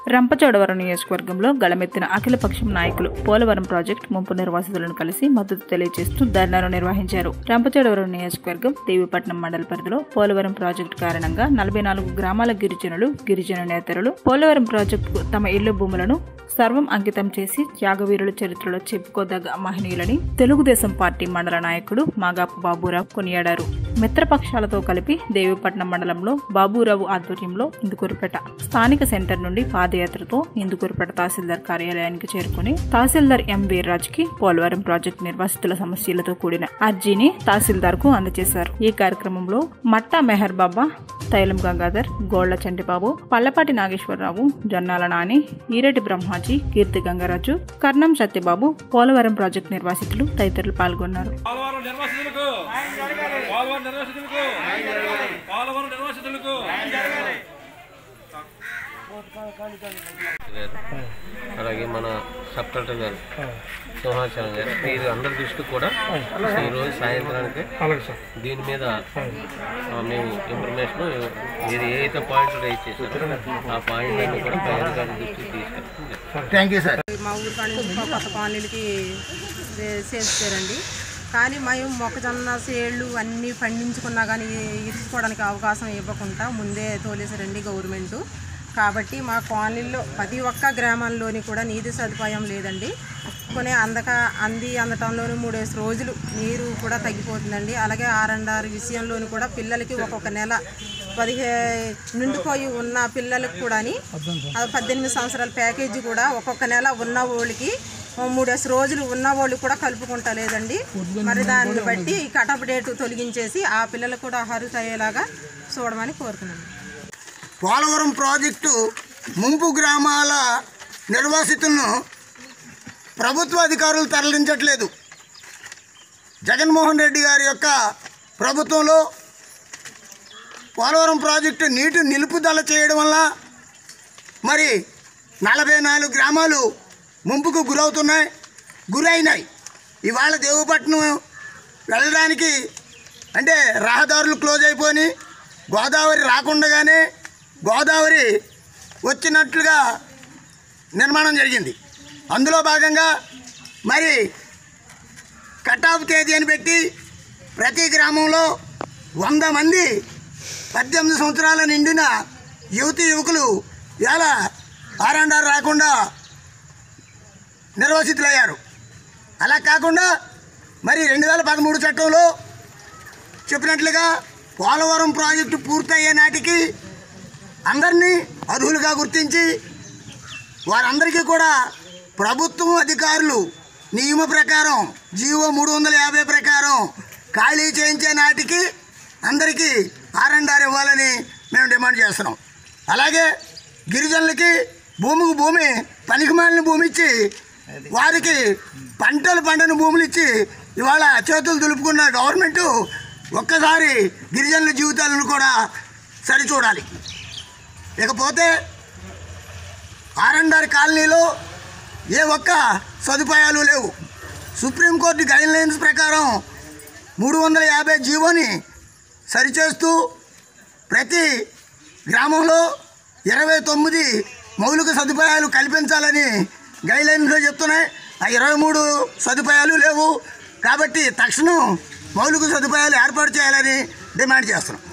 రంపచోడవరం నియోజకవర్గంలో గళమెత్తిన అఖిలపక్షం నాయకులు పోలవరం ప్రాజెక్టు ముంపు నిర్వాసితులను కలిసి మద్దతు తెలియజేస్తూ ధర్నాను నిర్వహించారు రంపచోడవరం నియోజకవర్గం దేవీపట్నం మండల పరిధిలో పోలవరం ప్రాజెక్టు కారణంగా నలభై నాలుగు గ్రామాల గిరిజనులు గిరిజన నేతలు పోలవరం ప్రాజెక్టుకు తమ ఇళ్ల భూములను సర్వం అంకితం చేసి త్యాగవీరుల చరిత్రలో చెప్పుకోదగ్గ మహనీయులని తెలుగుదేశం పార్టీ మండల నాయకుడు మాగాపు బాబురావు కొనియాడారు మిత్రపక్షాలతో కలిపి దేవీపట్నం మండలంలో బాబురావు ఆధ్వర్యంలో ఇందుకూరుపేట స్థానిక సెంటర్ నుండి పాదయాత్రతో ఇందుకూరుపేట తహసీల్దార్ కార్యాలయానికి చేరుకుని తహసీల్దార్ ఎం వీర్రాజ్కి పోలవరం ప్రాజెక్టు నిర్వాసితుల సమస్యలతో కూడిన అర్జీని తహసీల్దార్ కు అందజేశారు ఈ కార్యక్రమంలో మట్టా మెహర్ బాబా తైలం గంగాధర్ గోళ్ల చంటిబాబు పల్లపాటి నాగేశ్వరరావు జొన్నాల నాని ఈరెడ్డి బ్రహ్మాజీ కీర్తి గంగరాజు కర్ణం సత్యబాబు పోలవరం ప్రాజెక్టు నిర్వాసితులు తదితరులు పాల్గొన్నారు పోలవరం నిర్వాసితులకు పోలవరం నిర్వాసితులకు పోలవరం నిర్వాసితులకు గారు అలాగే మన సబ్ కలెక్టర్ గారు సింహాచలం గారు మీరు అందరి దృష్టికి కూడా ఈరోజు సాయంత్రానికి దీని మీద ఆ, మేము ఇన్ఫర్మేషన్ మీరు ఏ అయితే పాయింట్లు రైజ్ చేశారో ఆ పాయింట్ అన్ని కూడా పై అధికారి దృష్టికి తీసుకెళ్తాం థ్యాంక్ యూ సార్ మా ఊరు కాడి నుంచి మా కొత్త కాలనీలకి వే- చేర్చారండి కానీ మేము మొక్కజొన్న సేళ్ళు అన్నీ పండించుకున్నా కానీ ఇరుచుకోవడానికి అవకాశం ఇవ్వకుండా ముందే తోలేసారండి గవర్నమెంట్ కాబట్టి మా కాలనీలో ప్రతి ఒక్క గ్రామాల్లోని కూడా నీటి సదుపాయం లేదండి కొన్ని అందక అంది అందటంలోని మూడేసి రోజులు నీరు కూడా తగ్గిపోతుందండి అలాగే ఆరండారు విషయంలోని కూడా పిల్లలకి ఒక్కొక్క నెల పదిహే నిండిపోయి ఉన్న పిల్లలకు కూడా పద్దెనిమిది సంవత్సరాల ప్యాకేజీ కూడా ఒక్కొక్క నెల ఉన్న వాళ్ళకి మూడేసి రోజులు ఉన్న వాళ్ళు కూడా కలుపుకుంటా లేదండి మరి దాన్ని బట్టి ఈ కటప్ డేట్ తొలగించేసి ఆ పిల్లలకు కూడా అర్హత అయ్యేలాగా చూడమని కోరుతున్నాను పోలవరం ప్రాజెక్టు ముంపు గ్రామాల నిర్వాసితులను ప్రభుత్వ అధికారులు తరలించట్లేదు జగన్మోహన్ రెడ్డి గారి యొక్క ప్రభుత్వంలో పోలవరం ప్రాజెక్టు నీటి నిలుపుదల చేయడం వల్ల మరి నలభై నాలుగు గ్రామాలు ముంపుకు గురవుతున్నాయి గురైనాయి ఇవాళ దేవపట్నం వెళ్ళడానికి అంటే రహదారులు క్లోజ్ అయిపోయి గోదావరి రాకుండగానే గోదావరి వచ్చినట్లుగా నిర్మాణం జరిగింది అందులో భాగంగా మరి కటాఫ్ తేదీ అని పెట్టి ప్రతి గ్రామంలో వంద మంది పద్దెనిమిది సంవత్సరాల నిండిన యువతి యువకులు ఇలా ఆరండారు రాకుండా నిర్వాసితులయ్యారు అలా కాకుండా మరి రెండు వేల పదమూడు చట్టంలో చెప్పినట్లుగా పోలవరం ప్రాజెక్టు పూర్తయ్యే నాటికి అందరినీ అర్హులుగా గుర్తించి వారందరికీ కూడా ప్రభుత్వం అధికారులు నియమ ప్రకారం జీవో మూడు వందల యాభై ప్రకారం ఖాళీ చేయించే నాటికి అందరికీ ఆర్ఎండ్ఆర్ ఇవ్వాలని మేము డిమాండ్ చేస్తున్నాం అలాగే గిరిజనులకి భూమికి భూమి పనికిమాలిన భూమి ఇచ్చి వారికి పంటలు పండని భూములు ఇచ్చి ఇవాళ చేతులు దులుపుకున్న గవర్నమెంటు ఒక్కసారి గిరిజనుల జీవితాలను కూడా సరిచూడాలి ఇకపోతే ఆర్ఎండ్ఆర్ కాలనీలో ఏ ఒక్క సదుపాయాలు లేవు సుప్రీంకోర్టు గైడ్ లైన్స్ ప్రకారం మూడు వందల యాభై జీవోని సరిచేస్తూ ప్రతి గ్రామంలో ఇరవై తొమ్మిది మౌలిక సదుపాయాలు కల్పించాలని గైడ్ లైన్స్లో చెప్తున్నాయి ఆ ఇరవై మూడు సదుపాయాలు లేవు కాబట్టి తక్షణం మౌలిక సదుపాయాలు ఏర్పాటు చేయాలని డిమాండ్ చేస్తున్నాం